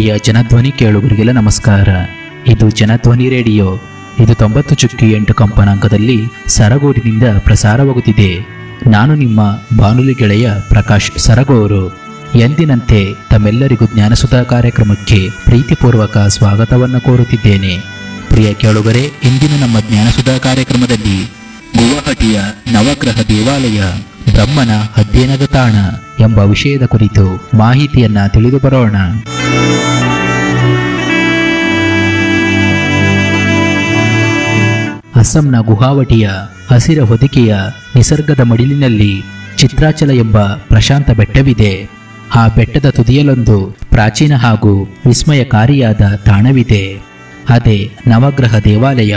ಪ್ರಿಯ ಜನಧ್ವನಿ ಕೇಳುಗರಿಗೆಲ್ಲ ನಮಸ್ಕಾರ ಇದು ಜನಧ್ವನಿ ರೇಡಿಯೋ ಇದು ತೊಂಬತ್ತು ಚುಕ್ಕಿ ಎಂಟು ಕಂಪನಾಂಕದಲ್ಲಿ ಸರಗೂರಿನಿಂದ ಪ್ರಸಾರವಾಗುತ್ತಿದೆ ನಾನು ನಿಮ್ಮ ಬಾನುಲಿ ಗೆಳೆಯ ಪ್ರಕಾಶ್ ಸರಗೂರು ಎಂದಿನಂತೆ ತಮ್ಮೆಲ್ಲರಿಗೂ ಜ್ಞಾನಸುಧಾ ಕಾರ್ಯಕ್ರಮಕ್ಕೆ ಪ್ರೀತಿಪೂರ್ವಕ ಸ್ವಾಗತವನ್ನು ಕೋರುತ್ತಿದ್ದೇನೆ ಪ್ರಿಯ ಕೇಳುಗರೆ ಇಂದಿನ ನಮ್ಮ ಜ್ಞಾನಸುಧಾ ಕಾರ್ಯಕ್ರಮದಲ್ಲಿ ಗುವಾಹಟಿಯ ನವಗ್ರಹ ದೇವಾಲಯ ಬ್ರಹ್ಮನ ಅಧ್ಯಯನದ ತಾಣ ಎಂಬ ವಿಷಯದ ಕುರಿತು ಮಾಹಿತಿಯನ್ನ ತಿಳಿದು ಬರೋಣ ಅಸ್ಸಾಂನ ಗುವಾಹಟಿಯ ಹಸಿರ ಹೊದಿಕೆಯ ನಿಸರ್ಗದ ಮಡಿಲಿನಲ್ಲಿ ಚಿತ್ರಾಚಲ ಎಂಬ ಪ್ರಶಾಂತ ಬೆಟ್ಟವಿದೆ ಆ ಬೆಟ್ಟದ ತುದಿಯಲ್ಲೊಂದು ಪ್ರಾಚೀನ ಹಾಗೂ ವಿಸ್ಮಯಕಾರಿಯಾದ ತಾಣವಿದೆ ಅದೇ ನವಗ್ರಹ ದೇವಾಲಯ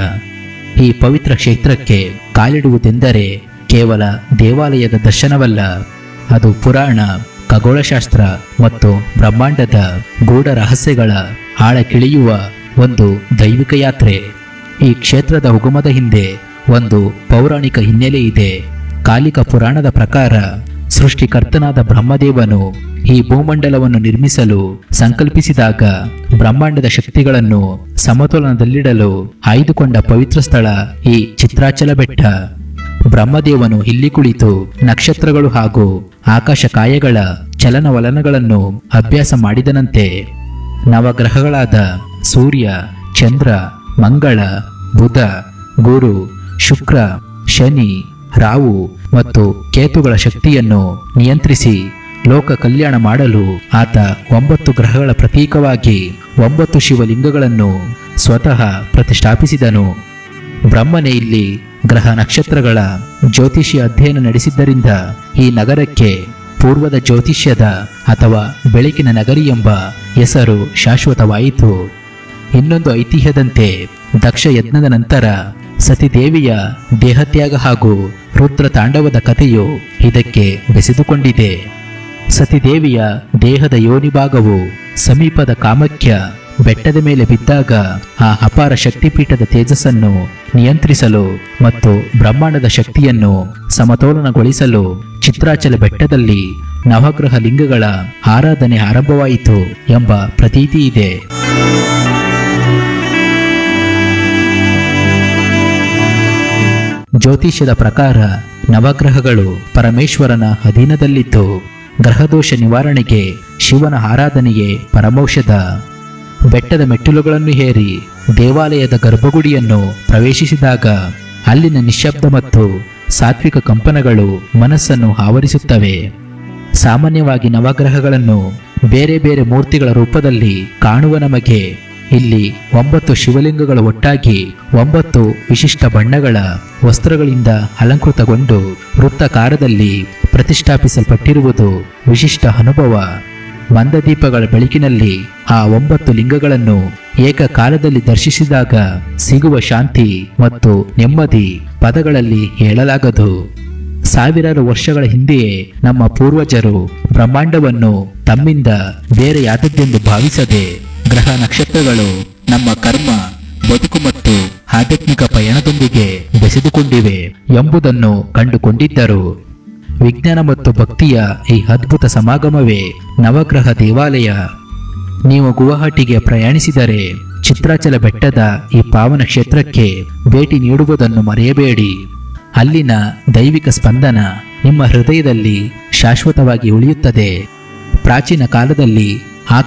ಈ ಪವಿತ್ರ ಕ್ಷೇತ್ರಕ್ಕೆ ಕಾಲಿಡುವುದೆಂದರೆ ಕೇವಲ ದೇವಾಲಯದ ದರ್ಶನವಲ್ಲ ಅದು ಪುರಾಣ ಖಗೋಳಶಾಸ್ತ್ರ ಮತ್ತು ಬ್ರಹ್ಮಾಂಡದ ಗೂಢ ರಹಸ್ಯಗಳ ಆಳಕಿಳಿಯುವ ಒಂದು ದೈವಿಕ ಯಾತ್ರೆ ಈ ಕ್ಷೇತ್ರದ ಉಗಮದ ಹಿಂದೆ ಒಂದು ಪೌರಾಣಿಕ ಹಿನ್ನೆಲೆ ಇದೆ ಕಾಲಿಕ ಪುರಾಣದ ಪ್ರಕಾರ ಸೃಷ್ಟಿಕರ್ತನಾದ ಬ್ರಹ್ಮದೇವನು ಈ ಭೂಮಂಡಲವನ್ನು ನಿರ್ಮಿಸಲು ಸಂಕಲ್ಪಿಸಿದಾಗ ಬ್ರಹ್ಮಾಂಡದ ಶಕ್ತಿಗಳನ್ನು ಸಮತೋಲನದಲ್ಲಿಡಲು ಆಯ್ದುಕೊಂಡ ಪವಿತ್ರ ಸ್ಥಳ ಈ ಚಿತ್ರಾಚಲ ಬೆಟ್ಟ ಬ್ರಹ್ಮದೇವನು ಇಲ್ಲಿ ಕುಳಿತು ನಕ್ಷತ್ರಗಳು ಹಾಗೂ ಆಕಾಶ ಕಾಯಗಳ ಚಲನವಲನಗಳನ್ನು ಅಭ್ಯಾಸ ಮಾಡಿದನಂತೆ ನವಗ್ರಹಗಳಾದ ಸೂರ್ಯ ಚಂದ್ರ ಮಂಗಳ ಬುಧ ಗುರು ಶುಕ್ರ ಶನಿ ರಾವು ಮತ್ತು ಕೇತುಗಳ ಶಕ್ತಿಯನ್ನು ನಿಯಂತ್ರಿಸಿ ಲೋಕ ಕಲ್ಯಾಣ ಮಾಡಲು ಆತ ಒಂಬತ್ತು ಗ್ರಹಗಳ ಪ್ರತೀಕವಾಗಿ ಒಂಬತ್ತು ಶಿವಲಿಂಗಗಳನ್ನು ಸ್ವತಃ ಪ್ರತಿಷ್ಠಾಪಿಸಿದನು ಬ್ರಹ್ಮನೇ ಇಲ್ಲಿ ಗ್ರಹ ನಕ್ಷತ್ರಗಳ ಜ್ಯೋತಿಷ್ಯ ಅಧ್ಯಯನ ನಡೆಸಿದ್ದರಿಂದ ಈ ನಗರಕ್ಕೆ ಪೂರ್ವದ ಜ್ಯೋತಿಷ್ಯದ ಅಥವಾ ಬೆಳಕಿನ ನಗರಿ ಎಂಬ ಹೆಸರು ಶಾಶ್ವತವಾಯಿತು ಇನ್ನೊಂದು ಐತಿಹ್ಯದಂತೆ ದಕ್ಷ ಯಜ್ಞದ ನಂತರ ಸತಿದೇವಿಯ ದೇಹತ್ಯಾಗ ಹಾಗೂ ರುದ್ರ ತಾಂಡವದ ಕಥೆಯು ಇದಕ್ಕೆ ಬೆಸೆದುಕೊಂಡಿದೆ ಸತಿದೇವಿಯ ದೇಹದ ಯೋನಿ ಭಾಗವು ಸಮೀಪದ ಕಾಮಕ್ಯ ಬೆಟ್ಟದ ಮೇಲೆ ಬಿದ್ದಾಗ ಆ ಅಪಾರ ಶಕ್ತಿಪೀಠದ ತೇಜಸ್ಸನ್ನು ನಿಯಂತ್ರಿಸಲು ಮತ್ತು ಬ್ರಹ್ಮಾಂಡದ ಶಕ್ತಿಯನ್ನು ಸಮತೋಲನಗೊಳಿಸಲು ಚಿತ್ರಾಚಲ ಬೆಟ್ಟದಲ್ಲಿ ನವಗ್ರಹ ಲಿಂಗಗಳ ಆರಾಧನೆ ಆರಂಭವಾಯಿತು ಎಂಬ ಪ್ರತೀತಿ ಇದೆ ಜ್ಯೋತಿಷ್ಯದ ಪ್ರಕಾರ ನವಗ್ರಹಗಳು ಪರಮೇಶ್ವರನ ಅಧೀನದಲ್ಲಿದ್ದು ಗ್ರಹದೋಷ ನಿವಾರಣೆಗೆ ಶಿವನ ಆರಾಧನೆಗೆ ಪರಮೌಷಧ ಬೆಟ್ಟದ ಮೆಟ್ಟಿಲುಗಳನ್ನು ಹೇರಿ ದೇವಾಲಯದ ಗರ್ಭಗುಡಿಯನ್ನು ಪ್ರವೇಶಿಸಿದಾಗ ಅಲ್ಲಿನ ನಿಶ್ಶಬ್ದ ಮತ್ತು ಸಾತ್ವಿಕ ಕಂಪನಗಳು ಮನಸ್ಸನ್ನು ಆವರಿಸುತ್ತವೆ ಸಾಮಾನ್ಯವಾಗಿ ನವಗ್ರಹಗಳನ್ನು ಬೇರೆ ಬೇರೆ ಮೂರ್ತಿಗಳ ರೂಪದಲ್ಲಿ ಕಾಣುವ ನಮಗೆ ಇಲ್ಲಿ ಒಂಬತ್ತು ಶಿವಲಿಂಗಗಳು ಒಟ್ಟಾಗಿ ಒಂಬತ್ತು ವಿಶಿಷ್ಟ ಬಣ್ಣಗಳ ವಸ್ತ್ರಗಳಿಂದ ಅಲಂಕೃತಗೊಂಡು ವೃತ್ತಕಾರದಲ್ಲಿ ಪ್ರತಿಷ್ಠಾಪಿಸಲ್ಪಟ್ಟಿರುವುದು ವಿಶಿಷ್ಟ ಅನುಭವ ಮಂದದೀಪಗಳ ಬೆಳಕಿನಲ್ಲಿ ಆ ಒಂಬತ್ತು ಲಿಂಗಗಳನ್ನು ಏಕಕಾಲದಲ್ಲಿ ದರ್ಶಿಸಿದಾಗ ಸಿಗುವ ಶಾಂತಿ ಮತ್ತು ನೆಮ್ಮದಿ ಪದಗಳಲ್ಲಿ ಹೇಳಲಾಗದು ಸಾವಿರಾರು ವರ್ಷಗಳ ಹಿಂದೆಯೇ ನಮ್ಮ ಪೂರ್ವಜರು ಬ್ರಹ್ಮಾಂಡವನ್ನು ತಮ್ಮಿಂದ ಬೇರೆಯಾದದ್ದೆಂದು ಭಾವಿಸದೆ ಗ್ರಹ ನಕ್ಷತ್ರಗಳು ನಮ್ಮ ಕರ್ಮ ಬದುಕು ಮತ್ತು ಆಧ್ಯಾತ್ಮಿಕ ಪಯಣದೊಂದಿಗೆ ಬೆಸೆದುಕೊಂಡಿವೆ ಎಂಬುದನ್ನು ಕಂಡುಕೊಂಡಿದ್ದರು ವಿಜ್ಞಾನ ಮತ್ತು ಭಕ್ತಿಯ ಈ ಅದ್ಭುತ ಸಮಾಗಮವೇ ನವಗ್ರಹ ದೇವಾಲಯ ನೀವು ಗುವಾಹಟಿಗೆ ಪ್ರಯಾಣಿಸಿದರೆ ಚಿತ್ರಾಚಲ ಬೆಟ್ಟದ ಈ ಪಾವನ ಕ್ಷೇತ್ರಕ್ಕೆ ಭೇಟಿ ನೀಡುವುದನ್ನು ಮರೆಯಬೇಡಿ ಅಲ್ಲಿನ ದೈವಿಕ ಸ್ಪಂದನ ನಿಮ್ಮ ಹೃದಯದಲ್ಲಿ ಶಾಶ್ವತವಾಗಿ ಉಳಿಯುತ್ತದೆ ಪ್ರಾಚೀನ ಕಾಲದಲ್ಲಿ